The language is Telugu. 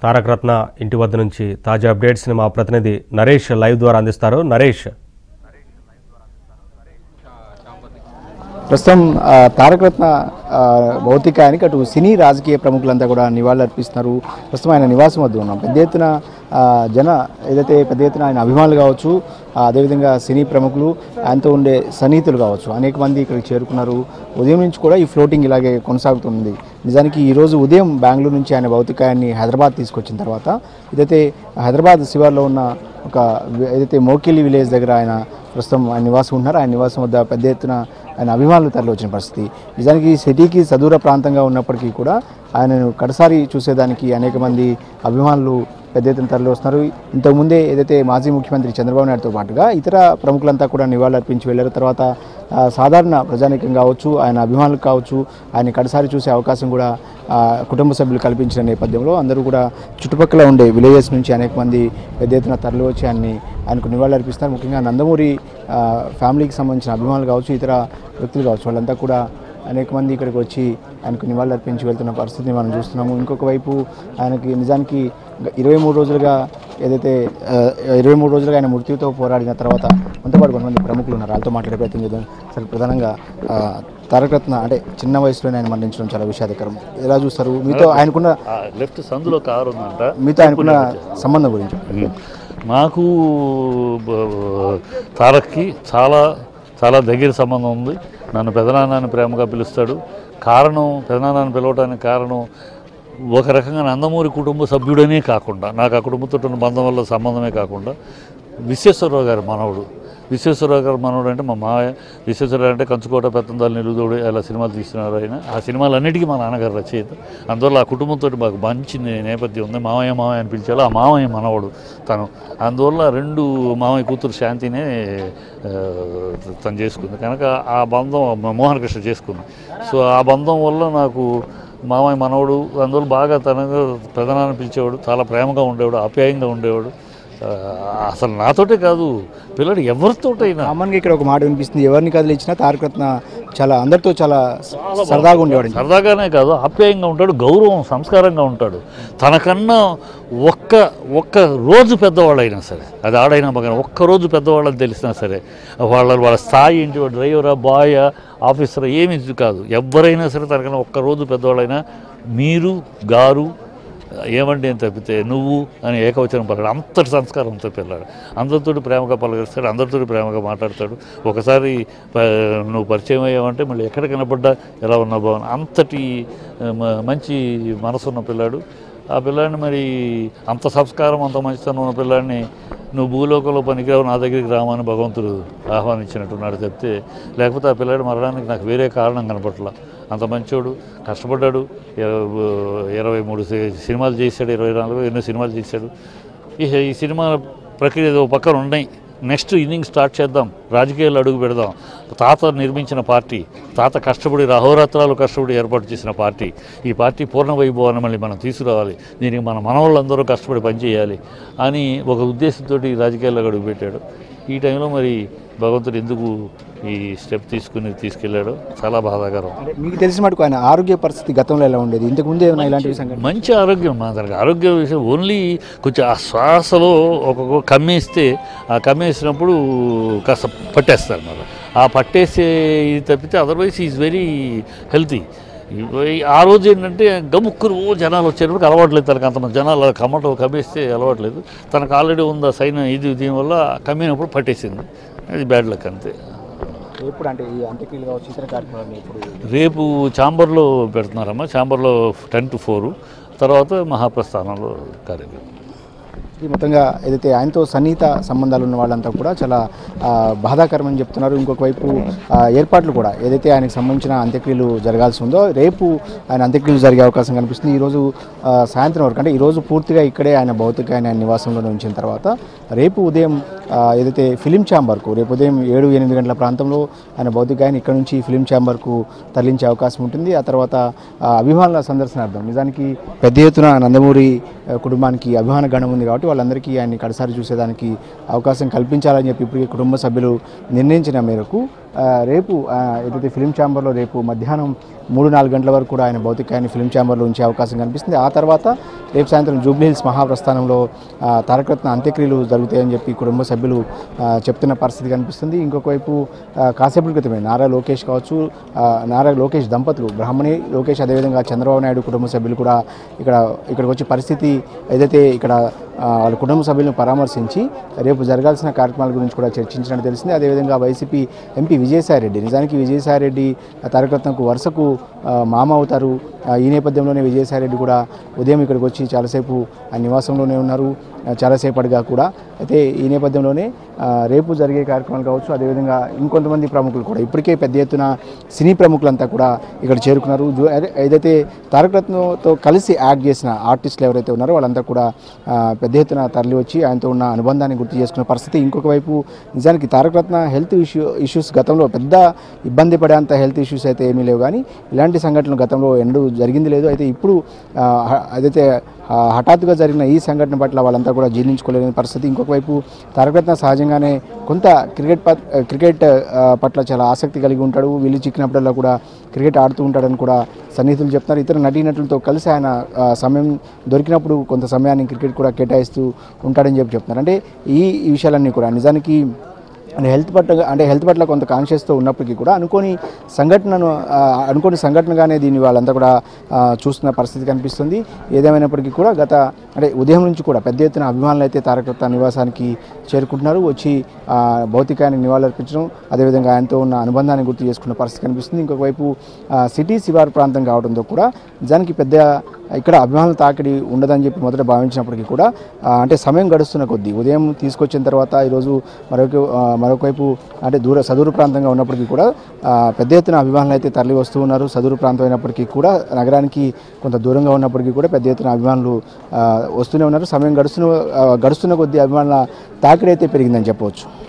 తారక రత్న ఇంటి వద్ద నుంచి తాజా అప్డేట్స్ని మా ప్రతినిధి నరేష్ లైవ్ ద్వారా అందిస్తారు నరేష్ ప్రస్తుతం ఆ, తారక రత్న ఆ, భౌతికానికి అటు సినీ రాజకీయ ప్రముఖులంతా కూడా నివాళులు అర్పిస్తున్నారు ప్రస్తుతం ఆయన నివాసం వద్ద ఉన్నాం పెద్ద ఎత్తున ఆ, జన ఏదైతే పెద్ద ఎత్తున ఆయన అభిమానులు కావచ్చు ఆ, అదేవిధంగా సినీ ప్రముఖులు ఆయనతో ఉండే సన్నిహితులు కావచ్చు అనేక మంది ఇక్కడికి చేరుకున్నారు ఉదయం నుంచి కూడా ఈ ఫ్లోటింగ్ ఇలాగే కొనసాగుతుంది నిజానికి ఈరోజు ఉదయం బెంగళూరు నుంచి ఆయన భౌతికాయాన్ని హైదరాబాద్ తీసుకొచ్చిన తర్వాత ఇదైతే హైదరాబాద్ శివార్లో ఉన్న ఒక వి- ఏదైతే మోకిలి విలేజ్ దగ్గర ఆయన ప్రస్తుతం ఆయన నివాసం ఉంటున్నారు ఆయన నివాసం వద్ద పెద్ద ఎత్తున ఆయన అభిమానులు తరలి వచ్చిన పరిస్థితి నిజానికి ఈ సిటీకి సదూర ప్రాంతంగా ఉన్నప్పటికీ కూడా ఆయనను కడసారి చూసేదానికి అనేక మంది అభిమానులు పెద్ద ఎత్తున తరలి వస్తున్నారు ఇంతకుముందే ఏదైతే మాజీ ముఖ్యమంత్రి చంద్రబాబు నాయుడుతో పాటుగా ఇతర ప్రముఖులంతా కూడా నివాళులు అర్పించి వెళ్ళారు తర్వాత ఆ, సాధారణ ప్రజానీకం కావచ్చు ఆయన అభిమానులు కావచ్చు ఆయన కడసారి చూసే అవకాశం కూడా ఆ, కుటుంబ సభ్యులు కల్పించిన నేపథ్యంలో అందరూ కూడా చుట్టుపక్కల ఉండే విలేజెస్ నుంచి అనేక మంది పెద్ద ఎత్తున తరలి వచ్చి ఆయన్ని ఆయనకు నివాళులు అర్పిస్తారు ముఖ్యంగా నందమూరి ఆ, ఫ్యామిలీకి సంబంధించిన అభిమానులు కావచ్చు ఇతర వ్యక్తులు కావచ్చు వాళ్ళంతా కూడా అనేక మంది ఇక్కడికి వచ్చి ఆయనకు నివాళులు అర్పించి వెళ్తున్న పరిస్థితిని మనం చూస్తున్నాము ఇంకొక వైపు ఆయనకి నిజానికి గ- ఇరవై మూడు రోజులుగా ఏదైతే ఆ, ఇరవై మూడు రోజులుగా ఆయన మృత్యుతో పోరాడిన తర్వాత మనతో పాటు కొంతమంది ప్రముఖులు ఉన్నారు వాళ్ళతో మాట్లాడే ప్రయత్నం చేద్దాం సరే ప్రధానంగా ఆ, తారక రత్న అంటే చిన్న వయసులోనే ఆయన మరణించడం చాలా విషాదకరం ఎలా చూస్తారు మీతో ఆయనకున్న ఆ లెఫ్ట్ సందులో కారు ఉందంట మీతో ఆయనకున్న సంబంధం గురించి మాకు బ- తారక్కి చాలా చాలా దగ్గర సంబంధం ఉంది నన్ను పెదనాన్నని ప్రేమగా పిలుస్తాడు కారణం పెదనాన్నని పిలవడానికి కారణం ఒక రకంగా నందమూరి కుటుంబ సభ్యుడనే కాకుండా నాకు ఆ కుటుంబంతో ఉన్న బంధం వల్ల సంబంధమే కాకుండా విశ్వేశ్వరరావు గారి మనవడు విశ్వేశ్వరరావు గారి మనవడు అంటే మా మాయ విశ్వేశ్వరరావు అంటే కంచుకోట పెత్తందాలు నిలుదోడు అలా సినిమాలు తీస్తున్నారు ఆయన ఆ సినిమాలన్నిటికీ మా నాన్నగారు రచయిత అందువల్ల ఆ కుటుంబంతో మాకు మంచి నే- నేపథ్యం ఉంది మామయ్య మామయ్య అని పిలిచారు ఆ మామయ్య మనవడు తను అందువల్ల రెండు మామయ్య కూతురు శాంతినే ఆ, తను చేసుకుంది కనుక ఆ బంధం మా మోహన్ కృష్ణ చేసుకుంది సో ఆ బంధం వల్ల నాకు మామయ్య మనవడు అందువల్ల బాగా తనగా ప్రధానాన్ని పిలిచేవాడు చాలా ప్రేమగా ఉండేవాడు ఆప్యాయంగా ఉండేవాడు ఆ, అసలు నాతోటే కాదు పిల్లడు ఎవరితోటైనా కామన్గా ఇక్కడ ఒక మాట వినిపిస్తుంది ఎవరిని కదిలించినా తారక రత్న చాలా అందరితో చాలా సరదాగా ఉండేవాడు సరదాగానే కాదు ఆప్యాయంగా ఉంటాడు గౌరవం సంస్కారంగా ఉంటాడు తనకన్నా ఒక్క ఒక్క రోజు పెద్దవాళ్ళైనా సరే అది ఆడైనా మగైనా ఒక్క రోజు పెద్దవాళ్ళని తెలిసినా సరే వాళ్ళ వాళ్ళ స్థాయి ఏంటి డ్రైవరా బాయ్ ఆఫీసర్ ఏమి కాదు ఎవరైనా సరే తనకన్నా ఒక్క రోజు పెద్దవాళ్ళైనా మీరు గారు ఏమండి అని తప్పితే నువ్వు అని ఏకవచనం పలకడు అంతటి సంస్కారంతో పిల్లాడు అందరితో ప్రేమగా పలకరిస్తాడు అందరితో ప్రేమగా మాట్లాడతాడు ఒకసారి ప- నువ్వు పరిచయం అయ్యావంటే మళ్ళీ ఎక్కడ కనపడ్డా ఎలా ఉన్నా బాగున్నా అంతటి ఆ, మ- మంచి మనసున్న పిల్లాడు ఆ పిల్లాడిని మరి అంత సంస్కారం అంత మంచితనం ఉన్న పిల్లాడిని నువ్వు భూలోకంలో పనికిరావు నా దగ్గరికి రామని భగవంతుడు ఆహ్వానించినట్టున్నాడు చెప్తే లేకపోతే ఆ పిల్లాడు మరణానికి నాకు వేరే కారణం కనపట్ల అంత మంచోడు కష్టపడ్డాడు ఇరవై- ఇరవై మూడు సి- సినిమాలు చేశాడు ఇరవై నాలుగు ఎన్నో సినిమాలు చేశాడు ఈ ఈ సినిమా ప్రక్రియ ఏదో పక్కన ఉన్నాయి నెక్స్ట్ ఇన్నింగ్ స్టార్ట్ చేద్దాం రాజకీయాలు అడుగు పెడదాం తాత నిర్మించిన పార్టీ తాత కష్టపడి అహోరాత్రాలు కష్టపడి ఏర్పాటు చేసిన పార్టీ ఈ పార్టీ పూర్ణ వైభవాన్ని మళ్ళీ మనం తీసుకురావాలి దీనికి మన మనవాళ్ళందరూ కష్టపడి పనిచేయాలి అని ఒక ఉద్దేశంతో రాజకీయాల్లో అడుగు పెట్టాడు ఈ టైంలో మరి భగవంతుడు ఎందుకు ఈ స్టెప్ తీసుకుని తీసుకెళ్ళాడో చాలా బాధాకరం అంటే మీకు తెలిసిన మటుకు ఆయన ఆరోగ్య పరిస్థితి గతంలో ఎలా ఉండేది ఇంతకు ముందే ఏమైనా ఇలాంటి సంఘటన మంచి ఆరోగ్యం మా దానికి ఆరోగ్య విషయం ఓన్లీ కొంచెం ఆ శ్వాసలో ఒక్కొక్క కమ్మేస్తే ఆ కమ్మేసినప్పుడు కాస్త పట్టేస్తారు మరి ఆ పట్టేసే ఇది తప్పితే అదర్వైజ్ ఈజ్ వెరీ హెల్తీ ఆ రోజు ఏంటంటే గముక్కురు ఓ జనాలు వచ్చేటప్పుడు అలవాట్లేదు తనకు అంతమంది జనాలు అలా కమ్మటం కమ్మేస్తే అలవాట్లేదు తనకు ఆల్రెడీ ఉంది ఆ సైన్ ఇది దీనివల్ల కమ్మినప్పుడు పట్టేసింది అది బ్యాడ్ లక్ అంతే ఎప్పుడు అంటే ఈ అంత్యక్రియలు కావచ్చు ఇతర కార్యక్రమాలు ఇప్పుడు రేపు ఛాంబర్లో పెడుతున్నారమ్మా ఛాంబర్లో టెన్ టు ఫోరు తర్వాత మహాప్రస్థానంలో కార్యక్రమం ఈ మొత్తంగా ఏదైతే ఆయనతో సన్నిహిత సంబంధాలు ఉన్న వాళ్ళంతా కూడా చాలా ఆ, బాధాకరమని చెప్తున్నారు ఇంకొక వైపు ఆ, ఏర్పాట్లు కూడా ఏదైతే ఆయనకు సంబంధించిన అంత్యక్రియలు జరగాల్సి ఉందో రేపు ఆయన అంత్యక్రియలు జరిగే అవకాశం కనిపిస్తుంది ఈరోజు ఆ, సాయంత్రం వరకు అంటే ఈరోజు పూర్తిగా ఇక్కడే ఆయన భౌతిక ఆయన నివాసంలో ఉంచిన తర్వాత రేపు ఉదయం ఆ, ఏదైతే ఫిలిం ఛాంబర్కు రేపు ఉదయం ఏడు ఎనిమిది గంటల ప్రాంతంలో ఆయన భౌతిక ఆయన ఇక్కడ నుంచి ఫిలిం ఛాంబర్కు తరలించే అవకాశం ఉంటుంది ఆ తర్వాత ఆ, అభిమానుల సందర్శనార్థం నిజానికి పెద్ద ఎత్తున నందమూరి ఆ, కుటుంబానికి అభిమాన గణం ఉంది కాబట్టి వాళ్ళందరికీ ఆయన్ని కడసారి చూసేదానికి అవకాశం కల్పించాలని చెప్పి ఇప్పటికే కుటుంబ సభ్యులు నిర్ణయించిన మేరకు ఆ, రేపు ఆ, ఏదైతే ఫిలిం ఛాంబర్లో రేపు మధ్యాహ్నం మూడు నాలుగు గంటల వరకు కూడా ఆయన భౌతికాయాన్ని ఫిలిం ఛాంబర్లో ఉంచే అవకాశం కనిపిస్తుంది ఆ తర్వాత రేపు సాయంత్రం జూబ్లీ హిల్స్ మహాప్రస్థానంలో ఆ, తారకరత్న అంత్యక్రియలు జరుగుతాయని చెప్పి కుటుంబ సభ్యులు ఆ, చెప్తున్న పరిస్థితి కనిపిస్తుంది ఇంకొక వైపు ఆ, కాసేపటి క్రితమే నారా లోకేష్ కావచ్చు ఆ, నారా లోకేష్ దంపతులు బ్రాహ్మణి లోకేష్ అదేవిధంగా చంద్రబాబు నాయుడు కుటుంబ సభ్యులు కూడా ఇక్కడ ఇక్కడికి వచ్చే పరిస్థితి ఏదైతే ఇక్కడ ఆ, వాళ్ళ కుటుంబ సభ్యులను పరామర్శించి రేపు జరగాల్సిన కార్యక్రమాల గురించి కూడా చర్చించినట్టు తెలిసింది అదేవిధంగా వైసీపీ ఎంపీ విజయసాయిరెడ్డి నిజానికి విజయసాయిరెడ్డి ఆ, తారకరత్నకు వరుసకు ఆ, మామ అవుతారు ఆ, ఈ నేపథ్యంలోనే విజయసాయిరెడ్డి కూడా ఉదయం ఇక్కడికి వచ్చి చాలాసేపు ఆ నివాసంలోనే ఉన్నారు ఆ, చాలాసేపటిగా కూడా అయితే ఈ నేపథ్యంలోనే ఆ, రేపు జరిగే కార్యక్రమాలు కావచ్చు అదేవిధంగా ఇంకొంతమంది ప్రముఖులు కూడా ఇప్పటికే పెద్ద ఎత్తున సినీ ప్రముఖులంతా కూడా ఇక్కడ చేరుకున్నారు జో- అదే- ఏదైతే తారకరత్నతో కలిసి యాక్ట్ చేసిన ఆర్టిస్టులు ఎవరైతే ఉన్నారో వాళ్ళంతా కూడా ఆ, పెద్ద ఎత్తున తరలి వచ్చి ఆయనతో ఉన్న అనుబంధాన్ని గుర్తు చేసుకున్న పరిస్థితి ఇంకొక వైపు నిజానికి తారకరత్న హెల్త్ ఇష్యూ ఇష్యూస్ గతంలో పెద్ద ఇబ్బంది పడేంత హెల్త్ ఇష్యూస్ అయితే ఏమీ లేవు కానీ ఇలాంటి సంఘటనలు గతంలో ఎన్నడూ జరిగింది లేదు అయితే ఇప్పుడు ఆ, హ- ఏదైతే ఆ, హఠాత్తుగా జరిగిన ఈ సంఘటన పట్ల వాళ్ళంతా కూడా జీర్ణించుకోలేని పరిస్థితి ఇంకొక వైపు తారకరత్న సహజంగానే కొంత క్రికెట్ పట్- క్రికెట్ ఆ, పట్ల చాలా ఆసక్తి కలిగి ఉంటాడు వీళ్ళు చిక్కినప్పుడల్లా కూడా క్రికెట్ ఆడుతూ ఉంటాడని కూడా సన్నిహితులు చెప్తున్నారు ఇతర నటీనటులతో కలిసి ఆయన ఆ, సమయం దొరికినప్పుడు కొంత సమయాన్ని క్రికెట్ కూడా కేటాయిస్తూ ఉంటాడని చెప్పి చెప్తున్నారు అంటే ఈ ఈ విషయాలన్నీ కూడా నిజానికి అంటే హెల్త్ పట్ల అంటే హెల్త్ పట్ల కొంత కాన్షియస్తో ఉన్నప్పటికీ కూడా అనుకోని సంఘటనను ఆ, అనుకోని సంఘటనగానే దీన్ని వాళ్ళంతా కూడా ఆ, చూస్తున్న పరిస్థితి కనిపిస్తుంది ఏదేమైనప్పటికీ కూడా గత అంటే ఉదయం నుంచి కూడా పెద్ద ఎత్తున అభిమానులు అయితే తారకరత్న నివాసానికి చేరుకుంటున్నారు వచ్చి ఆ, భౌతికాన్ని నివాళులర్పించడం అదేవిధంగా ఆయనతో ఉన్న అనుబంధాన్ని గుర్తు చేసుకున్న పరిస్థితి కనిపిస్తుంది ఇంకొక వైపు ఆ, సిటీ శివారు ప్రాంతం కావడంతో కూడా నిజానికి పెద్ద ఇక్కడ అభిమానుల తాకిడి ఉండదని చెప్పి మొదట భావించినప్పటికీ కూడా ఆ, అంటే సమయం గడుస్తున్న కొద్దీ ఉదయం తీసుకొచ్చిన తర్వాత ఈరోజు మరొక ఆ, మరొక వైపు అంటే దూర సదూరు ప్రాంతంగా ఉన్నప్పటికీ కూడా ఆ, పెద్ద ఎత్తున అభిమానులు అయితే తరలి వస్తూ ఉన్నారు సదూరు ప్రాంతం అయినప్పటికీ కూడా నగరానికి కొంత దూరంగా ఉన్నప్పటికీ కూడా పెద్ద ఎత్తున అభిమానులు ఆ, వస్తూనే ఉన్నారు సమయం గడుస్తున్న ఆ, గడుస్తున్న కొద్దీ అభిమానుల తాకిడి అయితే పెరిగిందని చెప్పవచ్చు